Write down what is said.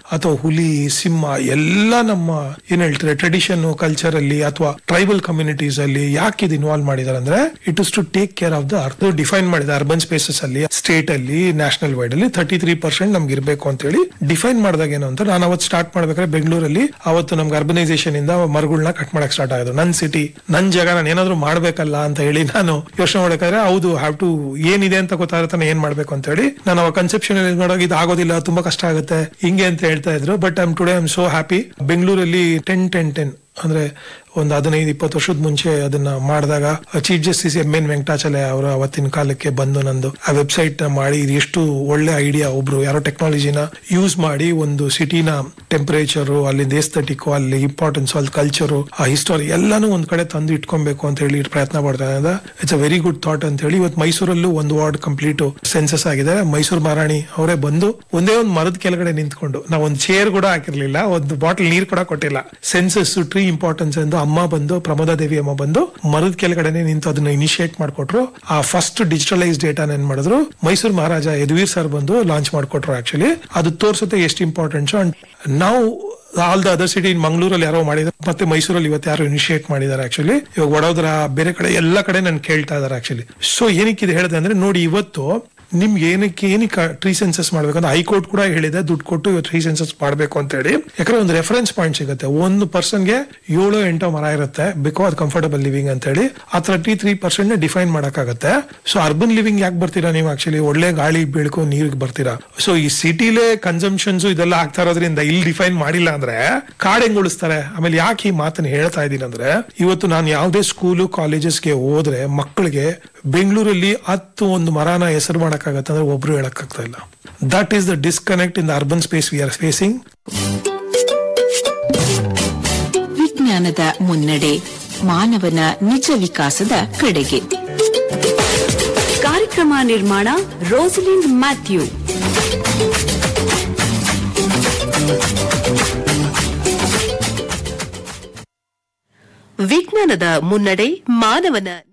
ಅಥವಾ ಹುಲಿ ಸಿಂಹ ಎಲ್ಲ ನಮ್ಮ ಏನ್ ಹೇಳ್ತಾರೆ ಟ್ರೆಡಿಷನ್ ಕಲ್ಚರ್ ಅಲ್ಲಿ ಅಥವಾ ಟ್ರೈಬಲ್ ಕಮ್ಯುನಿಟೀಸ್ ಅಲ್ಲಿ ಯಾಕೆ ಇದು ಇನ್ವಾಲ್ವ್ ಮಾಡಿದಾರೆ ಅಂದ್ರೆ it is to take care of the earth define ಮಾಡಿದ ಅರ್ಬನ್ ಸ್ಪೇಸಸ್ ಅಲ್ಲಿ ಸ್ಟೇಟ್ ಅಲ್ಲಿ ನ್ಯಾಷನಲ್ ವೈಡ್ ಅಲ್ಲಿ ತರ್ಟಿ ತ್ರೀ ಪರ್ಸೆಂಟ್ ನಮ್ಗೆ ಇರಬೇಕು ಅಂತ ಹೇಳಿ ಡಿಫೈನ್ ಮಾಡಿದಾಗ ಏನು ಅಂತ ನಾನು ಅವತ್ತು ಸ್ಟಾರ್ಟ್ ಮಾಡ್ಬೇಕಾದ್ರೆ ಬೆಂಗಳೂರಲ್ಲಿ ಅವತ್ತು ನಮ್ಗೆ ಅರ್ಬನೈಸೇಷನ್ ಇಂದ ಮರಗಳನ್ನ ಕಟ್ ಮಾಡಕ್ ಸ್ಟಾರ್ಟ್ ಆಗೋದು ನನ್ ಸಿಟಿ ನನ್ ಜಾಗ ನಾನು ಏನಾದ್ರು ಮಾಡ್ಬೇಕಲ್ಲ ಅಂತ ಹೇಳಿ ನಾನು ಯೋಚನೆ ಮಾಡಬೇಕಾದ್ರೆ ಹೌದು ಹ್ಯಾವ್ ಟು ಏನಿದೆ ಅಂತ ಗೊತ್ತಾಗುತ್ತೆ ಏನ್ ಮಾಡ್ಬೇಕು ಅಂತ ಹೇಳಿ ನಾನು ಅವಾಗ ಕನ್ಸೆಪ್ಷನ್ ನೋಡೋಕೆ ಇದು ಆಗೋದಿಲ್ಲ ತುಂಬಾ ಕಷ್ಟ ಆಗುತ್ತೆ ಹಿಂಗೆ ಅಂತ ಹೇಳ್ತಾ ಇದ್ರು but I'm today I'm so happy ಬೆಂಗಳೂರಲ್ಲಿ ಟೆನ್ ಟೆನ್ ಟೆನ್ ಅಂದ್ರೆ ಒಂದು ಹದಿನೈದು ಇಪ್ಪತ್ತು ವರ್ಷದ ಮುಂಚೆ ಅದನ್ನ ಮಾಡಿದಾಗ chief justice M N Venkatachaliah ಅವರು ಅವತ್ತಿನ ಕಾಲಕ್ಕೆ ಬಂದು ನಂದು ಆ ವೆಬ್ಸೈಟ್ ನ ಮಾಡಿ ಇದು ಎಷ್ಟು ಒಳ್ಳೆ ಐಡಿಯಾ ಒಬ್ರು ಯಾರೋ ಟೆಕ್ನಾಲಜಿನ ಯೂಸ್ ಮಾಡಿ ಒಂದು ಸಿಟಿನ ಟೆಂಪರೇಚರ್ ಅಲ್ಲಿಂದ ಎಸ್ಥೆಟಿಕ್ ಅಲ್ಲಿ ಇಂಪಾರ್ಟೆನ್ಸ್ ಅಲ್ಲಿ ಕಲ್ಚರು ಆ ಹಿಸ್ಟೋರಿ ಎಲ್ಲಾನು ಒಂದ್ ಕಡೆ ತಂದು ಇಟ್ಕೊಬೇಕು ಅಂತ ಹೇಳಿ ಪ್ರಯತ್ನ ಪಡ್ತಾ ಇದ್ದ it's a very good thought ಅಂತ ಹೇಳಿ ಇವತ್ತು ಮೈಸೂರಲ್ಲೂ ಒಂದು ವಾರ್ಡ್ ಕಂಪ್ಲೀಟ್ ಸೆನ್ಸಸ್ ಆಗಿದೆ ಮೈಸೂರು ಮಹಾರಾಣಿ ಅವರೇ ಬಂದು ಒಂದೇ ಒಂದು ಮರದ ಕೆಳಗಡೆ ನಿಂತ್ಕೊಂಡು ನಾವು ಒಂದು ಚೇರ್ ಕೂಡ ಹಾಕಿರ್ಲಿಲ್ಲ ಒಂದು ಬಾಟಲ್ ನೀರ್ ಕೂಡ ಕೊಟ್ಟಿಲ್ಲ ಸೆನ್ಸಸ್ ಟ್ರೀ ಇಂಪಾರ್ಟೆನ್ಸ್ ಎಂದು ಅಮ್ಮ ಬಂದು ಪ್ರಮೋದಾ ದೇವಿ ಅಮ್ಮ ಬಂದು ಮರದ ಕೆಳಗಡೆನೆ ನಿಂತು ಅದನ್ನ ಇನಿಶಿಯೇಟ್ ಮಾಡ್ಕೊಟ್ರು ಆ ಫಸ್ಟ್ ಡಿಜಿಟಲೈಸ್ ಡೇಟಾ ಏನ್ ಮಾಡಿದ್ರು ಮೈಸೂರು ಮಹಾರಾಜ ಯದುವೀರ್ ಸರ್ ಬಂದು ಲಾಂಚ್ ಮಾಡ್ಕೊಟ್ರು ಆಕ್ಚುಲಿ ಅದು ತೋರ್ಸುತ್ತೆ ಎಷ್ಟು ಇಂಪಾರ್ಟೆಂಟ್ಸ್ ಅಂಡ್ ನಾವು ಆಲ್ ದ ಅದರ್ ಸಿಟಿ ಮಂಗಳೂರಲ್ಲಿ ಯಾರೋ ಮಾಡಿದ್ದಾರೆ ಮತ್ತೆ ಮೈಸೂರಲ್ಲಿ ಇವತ್ತು ಯಾರೋ ಇನಿಶಿಯೇಟ್ ಮಾಡಿದ್ದಾರೆ ಆಕ್ಚುಲಿ ಇವಾಗ ವಡೋದರ ಬೇರೆ ಕಡೆ ಎಲ್ಲ ಕಡೆ ನನ್ ಕೇಳ್ತಾ ಇದಾರೆ ಆಕ್ಚುಲಿ ಸೊ ಏನಕ್ಕೆ ಇದು ಹೇಳಿದೆ ಅಂದ್ರೆ ನೋಡಿ ಇವತ್ತು ನಿಮ್ಗೆ ಏನಕ್ಕೆ ಏನಕ್ಕೆ ಟ್ರೀ ಸೆನ್ಸಸ್ ಮಾಡ್ಬೇಕಂದ್ರೆ ಹೈಕೋರ್ಟ್ ಕೂಡ ಹೇಳಿದೆ ದುಡ್ಡು ಕೊಟ್ಟು ಟ್ರೀ ಸೆನ್ಸಸ್ ಮಾಡಬೇಕು ಅಂತ ಹೇಳಿ ಯಾಕಂದ್ರೆ ಒಂದು ರೆಫರೆನ್ಸ್ ಪಾಯಿಂಟ್ ಸಿಗುತ್ತೆ ಒಂದು ಪರ್ಸನ್ಗೆ ಏಳು ಎಂಟು ಮರ ಇರುತ್ತೆ ಬಿಕಾಸ್ ಕಂಫರ್ಟಬಲ್ ಲಿವಿಂಗ್ ಅಂತ ಹೇಳಿ ಆ ತರ್ಟಿ ತ್ರೀ ಪರ್ಸೆಂಟ್ ಡಿಫೈನ್ ಮಾಡಕ್ಕಾಗತ್ತೆ ಸೊ ಅರ್ಬನ್ ಲಿವಿಂಗ್ ಯಾಕೆ ಬರ್ತೀರಾ ನೀವು ಆಕ್ಚುಲಿ ಒಳ್ಳೆ ಗಾಳಿ ಬೆಳಕು ನೀರಿಗೆ ಬರ್ತೀರಾ ಸೊ ಈ ಸಿಟಿಲೇ ಕನ್ಸಂಪ್ಷನ್ಸ್ ಇದೆಲ್ಲ ಆಗ್ತಾ ಇರೋದ್ರಿಂದ ಇಲ್ಲಿ ಡಿಫೈನ್ ಮಾಡಿಲ್ಲ ಅಂದ್ರೆ ಕಾಡ್ ಹೆಂಗ್ ಉಳಿಸ್ತಾರೆ ಆಮೇಲೆ ಯಾಕೆ ಈ ಮಾತನ್ನ ಹೇಳ್ತಾ ಇದ್ದೀನಿ ಅಂದ್ರೆ ಇವತ್ತು ನಾನು ಯಾವುದೇ ಸ್ಕೂಲು ಕಾಲೇಜಸ್ಗೆ ಹೋದ್ರೆ ಮಕ್ಕಳಿಗೆ ಬೆಂಗಳೂರಲ್ಲಿ ಹತ್ತು ಒಂದು ಮರನ ಹೆಸರು ಮಾಡಕ್ಕಾಗತ್ತೆ ಅಂದ್ರೆ ಒಬ್ರು ಹೇಳಕ್ಕಾಗ್ತಾ ಇಲ್ಲ that is the disconnect in the urban space we are facing ವಿಜ್ಞಾನದ ಮುನ್ನಡೆ ಮಾನವನ ನಿಜ ವಿಕಾಸದ ಕಡೆಗೆ ಕಾರ್ಯಕ್ರಮ ನಿರ್ಮಾಣ ರೋಸಲಿಂಡ್ ಮ್ಯಾಥ್ಯೂ ವಿಜ್ಞಾನದ ಮುನ್ನಡೆ ಮಾನವನ